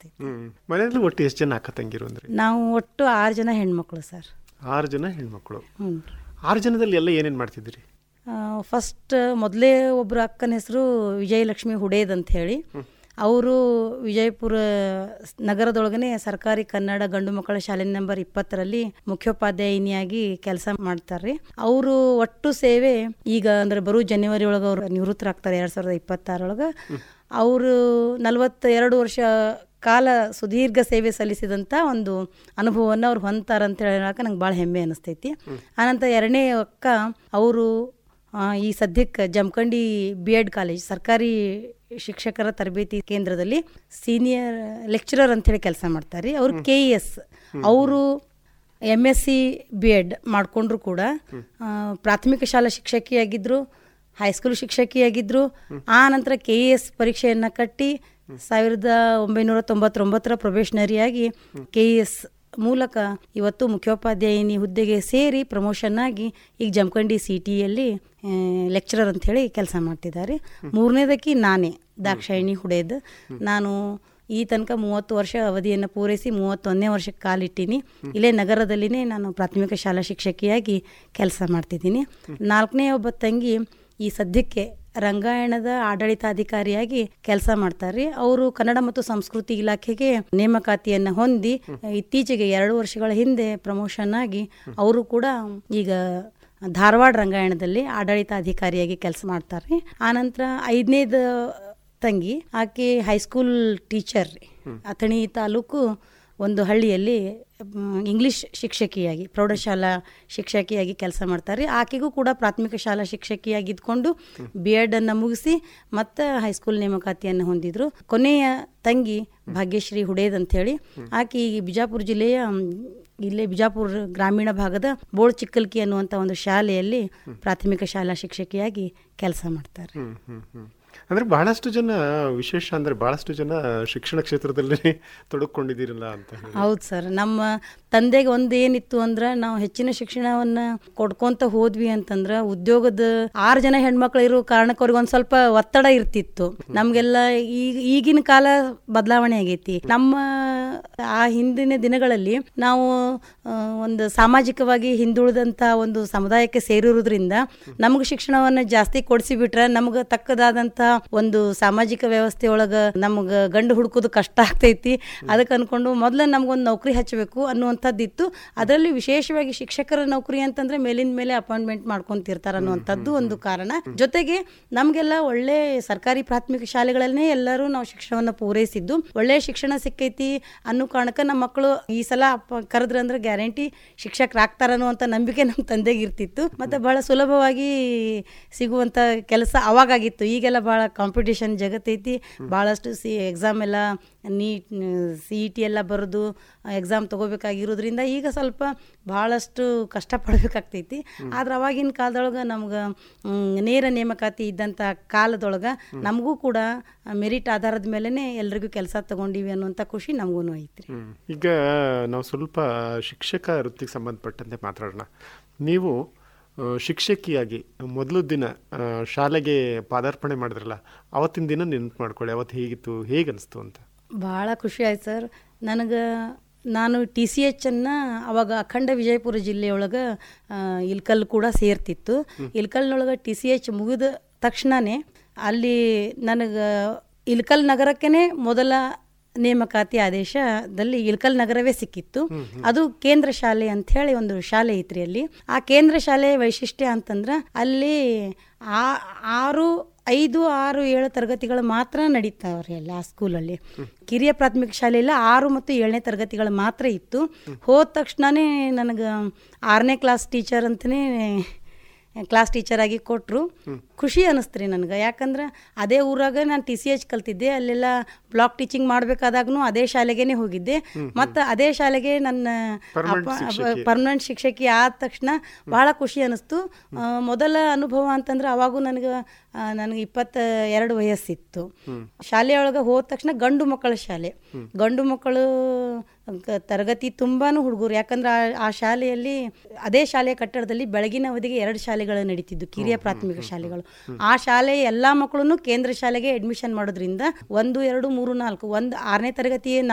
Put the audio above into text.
ಅನಿಸ್ತೈತಿ ಹ್ಮ್ ಮನೆಯಲ್ಲಿ ಒಟ್ಟು ಎಷ್ಟು ಜನ ಅಕ್ಕ ತಂಗಿರು ಅಂದ್ರೆ ನಾವು ಒಟ್ಟು ಆರು ಜನ ಹೆಣ್ಮಕ್ಳು ಸರ್ ಆರು ಜನ ಹೆಣ್ಮಕ್ಳು ಹ್ಞೂ ಆರು ಜನದಲ್ಲಿ ಎಲ್ಲ ಏನೇನು ಮಾಡ್ತಿದ್ರಿ ಫಸ್ಟ್ ಮೊದಲೇ ಒಬ್ಬರು ಅಕ್ಕನ ಹೆಸರು ವಿಜಯಲಕ್ಷ್ಮಿ ಹುಡೇದ್ ಅಂತ ಹೇಳಿ ಅವರು ವಿಜಯಪುರ ಸ್- ನಗರದೊಳಗನೆ ಸರ್ಕಾರಿ ಕನ್ನಡ ಗಂಡು ಮಕ್ಕಳ ಶಾಲೆ ನಂಬರ್ ಇಪ್ಪತ್ತರಲ್ಲಿ ಮುಖ್ಯೋಪಾಧ್ಯಾಯಿನಿಯಾಗಿ ಕೆಲಸ ಮಾಡ್ತಾರೆ ಅವರು ಒಟ್ಟು ಸೇವೆ ಈಗ ಅಂದ್ರೆ ಬರೋ ಜನವರಿ ಒಳಗೆ ಅವರು ನಿವೃತ್ತರಾಗ್ತಾರೆ ಎರಡು ಸಾವಿರದ ಇಪ್ಪತ್ತಾರೊಳಗೆ ಅವರು ನಲವತ್ತೆರಡು ವರ್ಷ ಕಾಲ ಸುದೀರ್ಘ ಸೇವೆ ಸಲ್ಲಿಸಿದಂಥ ಒಂದು ಅನುಭವವನ್ನು ಅವ್ರು ಹೊಂದ್ತಾರಂತ ಹೇಳಕ್ಕೆ ನಂಗೆ ಭಾಳ ಹೆಮ್ಮೆ ಅನಿಸ್ತೈತಿ ಆನಂತರ ಎರಡನೇ ಅಕ್ಕ ಅವರು ಆ, ಈ ಸದ್ಯಕ್ಕೆ ಜಮಖಂಡಿ ಬಿ ಎಡ್ ಕಾಲೇಜ್ ಸರ್ಕಾರಿ ಶಿಕ್ಷಕರ ತರಬೇತಿ ಕೇಂದ್ರದಲ್ಲಿ ಸೀನಿಯರ್ ಲೆಕ್ಚರರ್ ಅಂತೇಳಿ ಕೆಲಸ ಮಾಡ್ತಾರೆ ಅವರು ಕೆ ಇ ಎಸ್ ಅವರು M S C B Ed ಮಾಡಿಕೊಂಡ್ರು ಕೂಡ ಆ, ಪ್ರಾಥಮಿಕ ಶಾಲಾ ಶಿಕ್ಷಕಿಯಾಗಿದ್ದರು ಹೈಸ್ಕೂಲ್ ಶಿಕ್ಷಕಿಯಾಗಿದ್ದರು ಆ ನಂತರ ಕೆ ಇ ಎಸ್ ಪರೀಕ್ಷೆಯನ್ನು ಕಟ್ಟಿ ಸಾವಿರದ ಒಂಬೈನೂರ ತೊಂಬತ್ತೊಂಬತ್ತರ ಪ್ರೊಬೇಷನರಿಯಾಗಿ ಕೆ ಇ ಎಸ್ ಮೂಲಕ ಇವತ್ತು ಮುಖ್ಯೋಪಾಧ್ಯಾಯಿನಿ ಹುದ್ದೆಗೆ ಸೇರಿ ಪ್ರಮೋಷನ್ ಆಗಿ ಈಗ ಜಮಖಂಡಿ ಸಿ ಟಿಯಲ್ಲಿ ಲೆಕ್ಚರರ್ ಅಂತ ಹೇಳಿ ಕೆಲಸ ಮಾಡ್ತಿದ್ದಾರೆ ಮೂರನೇದಕ್ಕೆ ನಾನೇ ದಾಕ್ಷಾಯಿಣಿ ಹುಡೇದ್ ನಾನು ಈ ತನಕ ಮೂವತ್ತು ವರ್ಷ ಅವಧಿಯನ್ನು ಪೂರೈಸಿ ಮೂವತ್ತೊಂದನೇ ವರ್ಷಕ್ಕೆ ಕಾಲಿಟ್ಟೀನಿ ಇಲ್ಲೇ ನಗರದಲ್ಲಿನೇ ನಾನು ಪ್ರಾಥಮಿಕ ಶಾಲಾ ಶಿಕ್ಷಕಿಯಾಗಿ ಕೆಲಸ ಮಾಡ್ತಿದ್ದೀನಿ ನಾಲ್ಕನೇ ಒಬ್ಬ ತಂಗಿ ಈ ಸದ್ಯಕ್ಕೆ ರಂಗಾಯಣದ ಆಡಳಿತಾಧಿಕಾರಿಯಾಗಿ ಕೆಲಸ ಮಾಡ್ತಾರೆ ಅವರು ಕನ್ನಡ ಮತ್ತು ಸಂಸ್ಕೃತಿ ಇಲಾಖೆಗೆ ನೇಮಕಾತಿಯನ್ನು ಹೊಂದಿ ಇತ್ತೀಚೆಗೆ ಎರಡು ವರ್ಷಗಳ ಹಿಂದೆ ಪ್ರಮೋಷನ್ ಆಗಿ ಅವರು ಕೂಡ ಈಗ ಧಾರವಾಡ ರಂಗಾಯಣದಲ್ಲಿ ಆಡಳಿತಾಧಿಕಾರಿಯಾಗಿ ಕೆಲಸ ಮಾಡ್ತಾರೆ ಆನಂತರ ಐದನೇದ ತಂಗಿ ಆಕೆ ಹೈಸ್ಕೂಲ್ ಟೀಚರ್ ರೀ ಅಥಣಿ ತಾಲೂಕು ಒಂದು ಹಳ್ಳಿಯಲ್ಲಿ ಮ್, ಇಂಗ್ಲಿಷ್ ಶಿಕ್ಷಕಿಯಾಗಿ ಪ್ರೌಢಶಾಲಾ ಶಿಕ್ಷಕಿಯಾಗಿ ಕೆಲಸ ಮಾಡ್ತಾರೆ ಆಕೆಗೂ ಕೂಡ ಪ್ರಾಥಮಿಕ ಶಾಲಾ ಶಿಕ್ಷಕಿಯಾಗಿ ಇದ್ಕೊಂಡು ಬಿ ಎಡನ್ನು ಮುಗಿಸಿ ಮತ್ತು ಹೈಸ್ಕೂಲ್ ನೇಮಕಾತಿಯನ್ನು ಹೊಂದಿದ್ರು ಕೊನೆಯ ತಂಗಿ ಭಾಗ್ಯಶ್ರೀ ಹುಡೇದ್ ಅಂತೇಳಿ ಆಕೆ ಈ ಬಿಜಾಪುರ ಜಿಲ್ಲೆಯ ಮ್, ಇಲ್ಲೇ ಬಿಜಾಪುರ ಗ್ರಾಮೀಣ ಭಾಗದ ಬೋಳ್ ಚಿಕ್ಕಲ್ಕಿ ಅನ್ನುವಂಥ ಒಂದು ಶಾಲೆಯಲ್ಲಿ ಪ್ರಾಥಮಿಕ ಶಾಲಾ ಶಿಕ್ಷಕಿಯಾಗಿ ಕೆಲಸ ಮಾಡ್ತಾರೆ ಹ್ಮ್ ಹ್ಮ್ ಹ್ಮ್ ಅಂದ್ರೆ ಬಹಳಷ್ಟು ಜನ ವಿಶೇಷ ಅಂದ್ರೆ ಬಹಳಷ್ಟು ಜನ ಶಿಕ್ಷಣ ಕ್ಷೇತ್ರದಲ್ಲಿ ತೊಡಕೊಂಡಿದ್ದೀರಲ್ಲ ಅಂತ ಹೇಳಿ ಹೌದು ಸರ್ ನಮ್ಮ ತಂದೆಗೆ ಒಂದು ಏನಿತ್ತು ಅಂದ್ರೆ ನಾವು ಹೆಚ್ಚಿನ ಶಿಕ್ಷಣವನ್ನ ಕೊಡ್ಕೊಂತ ಹೋದ್ವಿ ಅಂತಂದ್ರೆ ಉದ್ಯೋಗದ ಆರು ಜನ ಹೆಣ್ಮಕ್ಳು ಇರೋ ಕಾರಣಕ್ಕೆ ಅವ್ರಿಗೆ ಒಂದ್ ಸ್ವಲ್ಪ ಒತ್ತಡ ಇರ್ತಿತ್ತು ನಮ್ಗೆಲ್ಲ ಈಗ ಈಗಿನ ಕಾಲ ಬದಲಾವಣೆ ಆಗೈತಿ ನಮ್ಮ ಆ ಹಿಂದಿನ ದಿನಗಳಲ್ಲಿ ನಾವು ಆ, ಒಂದು ಸಾಮಾಜಿಕವಾಗಿ ಹಿಂದುಳಿದಂತ ಒಂದು ಸಮುದಾಯಕ್ಕೆ ಸೇರಿರುವುದರಿಂದ ನಮ್ಗೆ ಶಿಕ್ಷಣವನ್ನ ಜಾಸ್ತಿ ಕೊಡಿಸಿಬಿಟ್ರೆ ನಮ್ಗೆ ತಕ್ಕದಾದಂತ ಒಂದು ಸಾಮಾಜಿಕ ವ್ಯವಸ್ಥೆ ಒಳಗ ನಮ್ಗೆ ಗಂಡು ಹುಡುಕೋದು ಕಷ್ಟ ಆಗ್ತೈತಿ ಅದಕ್ಕೆ ಅನ್ಕೊಂಡು ಮೊದಲ ನಮ್ಗೊಂದು ನೌಕರಿ ಹಚ್ಚಬೇಕು ಅನ್ನುವಂಥದ್ದಿತ್ತು ಅದರಲ್ಲಿ ವಿಶೇಷವಾಗಿ ಶಿಕ್ಷಕರ ನೌಕರಿ ಅಂತಂದ್ರೆ ಮೇಲಿನ ಮೇಲೆ ಅಪಾಯಿಂಟ್ಮೆಂಟ್ ಮಾಡ್ಕೊಂತಿರ್ತಾರ ಅನ್ನುವಂಥದ್ದು ಒಂದು ಕಾರಣ ಜೊತೆಗೆ ನಮಗೆಲ್ಲ ಒಳ್ಳೆ ಸರ್ಕಾರಿ ಪ್ರಾಥಮಿಕ ಶಾಲೆಗಳನ್ನೇ ಎಲ್ಲರೂ ನಾವು ಶಿಕ್ಷಣವನ್ನು ಪೂರೈಸಿದ್ದು ಒಳ್ಳೆ ಶಿಕ್ಷಣ ಸಿಕ್ಕೈತಿ ಅನ್ನೋ ಕಾರಣಕ್ಕೆ ನಮ್ಮ ಮಕ್ಕಳು ಈ ಸಲ ಅಪ್ಪ ಕರೆದ್ರ ಅಂದ್ರೆ ಗ್ಯಾರಂಟಿ ಶಿಕ್ಷಕರಾಗ್ತಾರ ಅನ್ನುವಂಥ ನಂಬಿಕೆ ನಮ್ಮ ತಂದೆಗೆ ಇರ್ತಿತ್ತು ಮತ್ತೆ ಬಹಳ ಸುಲಭವಾಗಿ ಸಿಗುವಂಥ ಕೆಲಸ ಅವಾಗಾಗಿತ್ತು ಈಗೆಲ್ಲ ಭಾಳ ಕಾಂಪಿಟೇಷನ್ ಜಗತ್ತೈತಿ ಭಾಳಷ್ಟು ಸಿ ಎಕ್ಸಾಮ್ ಎಲ್ಲ ನೀಟ್ ಸಿ ಇ ಟಿ ಎಲ್ಲ ಬರೆದು ಎಕ್ಸಾಮ್ ತಗೋಬೇಕಾಗಿರೋದ್ರಿಂದ ಈಗ ಸ್ವಲ್ಪ ಭಾಳಷ್ಟು ಕಷ್ಟಪಡಬೇಕಾಗ್ತೈತಿ ಆದ್ರೆ ಅವಾಗಿನ ಕಾಲದೊಳಗೆ ನಮ್ಗೆ ಮ್, ನೇರ ನೇಮಕಾತಿ ಇದ್ದಂಥ ಕಾಲದೊಳಗೆ ನಮಗೂ ಕೂಡ ಮೆರಿಟ್ ಆಧಾರದ ಮೇಲೇ ಎಲ್ರಿಗೂ ಕೆಲಸ ತಗೊಂಡಿವಿ ಅನ್ನುವಂಥ ಖುಷಿ ನಮಗೂ ಐತ್ರಿ ಹ್ಮ್. ಈಗ ನಾವು ಸ್ವಲ್ಪ ಶಿಕ್ಷಕ ವೃತ್ತಿಗೆ ಸಂಬಂಧಪಟ್ಟಂತೆ ಮಾತಾಡೋಣ ನೀವು ಆ, ಶಿಕ್ಷಕಿಯಾಗಿ ಮೊದಲು ದಿನ ಆ, ಶಾಲೆಗೆ ಪಾದಾರ್ಪಣೆ ಮಾಡಿದ್ರಲ್ಲ ಅವತ್ತಿನ ದಿನ ನೆನಪು ಮಾಡ್ಕೊಳ್ಳಿ ಅವತ್ತು ಹೇಗಿತ್ತು ಹೇಗೆ ಅನಿಸ್ತು ಅಂತ ಭಾಳ ಖುಷಿ ಆಯ್ತು ಸರ್ ನನಗೆ ನಾನು ಟಿ ಸಿ ಎಚ್ಚನ್ನು ಅವಾಗ ಅಖಂಡ ವಿಜಯಪುರ ಜಿಲ್ಲೆಯೊಳಗೆ ಇಲ್ಕಲ್ ಕೂಡ ಸೇರ್ತಿತ್ತು ಇಲ್ಕಲ್ನೊಳಗೆ ಟಿ ಸಿ ಎಚ್ ಮುಗಿದ ತಕ್ಷಣವೇ ಅಲ್ಲಿ ನನಗೆ ಇಲ್ಕಲ್ ನಗರಕ್ಕೇ ಮೊದಲ ನೇಮಕಾತಿ ಆದೇಶದಲ್ಲಿ ಇಲ್ಕಲ್ ನಗರವೇ ಸಿಕ್ಕಿತ್ತು ಅದು ಕೇಂದ್ರ ಶಾಲೆ ಅಂತ ಹೇಳಿ ಒಂದು ಶಾಲೆ ಐತ್ರಿ ಅಲ್ಲಿ ಆ ಕೇಂದ್ರ ಶಾಲೆ ವೈಶಿಷ್ಟ್ಯ ಅಂತಂದ್ರೆ ಅಲ್ಲಿ ಆ ಆರು ಐದು ಆರು ಏಳು ತರಗತಿಗಳು ಮಾತ್ರ ನಡೀತಾವ್ರಿ ಅಲ್ಲಿ ಆ ಸ್ಕೂಲಲ್ಲಿ ಕಿರಿಯ ಪ್ರಾಥಮಿಕ ಶಾಲೆಯಲ್ಲಿ ಆರು ಮತ್ತು ಏಳನೇ ತರಗತಿಗಳು ಮಾತ್ರ ಇತ್ತು ಹೋದ ತಕ್ಷಣನೇ ನನಗೆ ಆರನೇ ಕ್ಲಾಸ್ ಟೀಚರ್ ಅಂತಲೇ ಕ್ಲಾಸ್ ಟೀಚರ್ ಆಗಿ ಕೊಟ್ಟರು ಖುಷಿ ಅನ್ನಿಸ್ತ್ರಿ ನನಗೆ ಯಾಕಂದ್ರೆ ಅದೇ ಊರಾಗ ನಾನು ಟಿ ಸಿ ಎಚ್ ಕಲ್ತಿದ್ದೆ ಅಲ್ಲೆಲ್ಲ ಬ್ಲಾಕ್ ಟೀಚಿಂಗ್ ಮಾಡಬೇಕಾದಾಗೂ ಅದೇ ಶಾಲೆಗೇನೆ ಹೋಗಿದ್ದೆ ಮತ್ತು ಅದೇ ಶಾಲೆಗೆ ನನ್ನ Permanent ಶಿಕ್ಷಕಿ. ಪರ್ಮನೆಂಟ್ ಶಿಕ್ಷಕಿ ಆದ ತಕ್ಷಣ ಬಹಳ ಖುಷಿ ಅನ್ನಿಸ್ತು ಆ, ಮೊದಲ ಅನುಭವ ಅಂತಂದ್ರೆ ಅವಾಗೂ ನನಗೆ ಆ, ನನಗೆ ಇಪ್ಪತ್ತ ಎರಡು ವಯಸ್ಸಿತ್ತು ಶಾಲೆಯೊಳಗೆ ಹೋದ ತಕ್ಷಣ ಗಂಡು ಮಕ್ಕಳ ಶಾಲೆ ಗಂಡು ಮಕ್ಕಳು ಗ- ತರಗತಿ ತುಂಬಾನು ಹುಡುಗರು ಯಾಕಂದ್ರೆ ಆ- ಆ ಶಾಲೆಯಲ್ಲಿ ಅದೇ ಶಾಲೆಯ ಕಟ್ಟಡದಲ್ಲಿ ಬೆಳಗಿನ ಅವಧಿಗೆ ಎರಡು ಶಾಲೆಗಳು ನಡೀತಿದ್ದು ಕಿರಿಯ ಪ್ರಾಥಮಿಕ ಶಾಲೆಗಳು ಆ ಶಾಲೆ ಎಲ್ಲಾ ಮಕ್ಕಳನ್ನು ಕೇಂದ್ರ ಶಾಲೆಗೆ ಅಡ್ಮಿಷನ್ ಮಾಡೋದ್ರಿಂದ ಒಂದು ಎರಡು ಮೂರು ನಾಲ್ಕು ಒಂದು ಆರನೇ ತರಗತಿ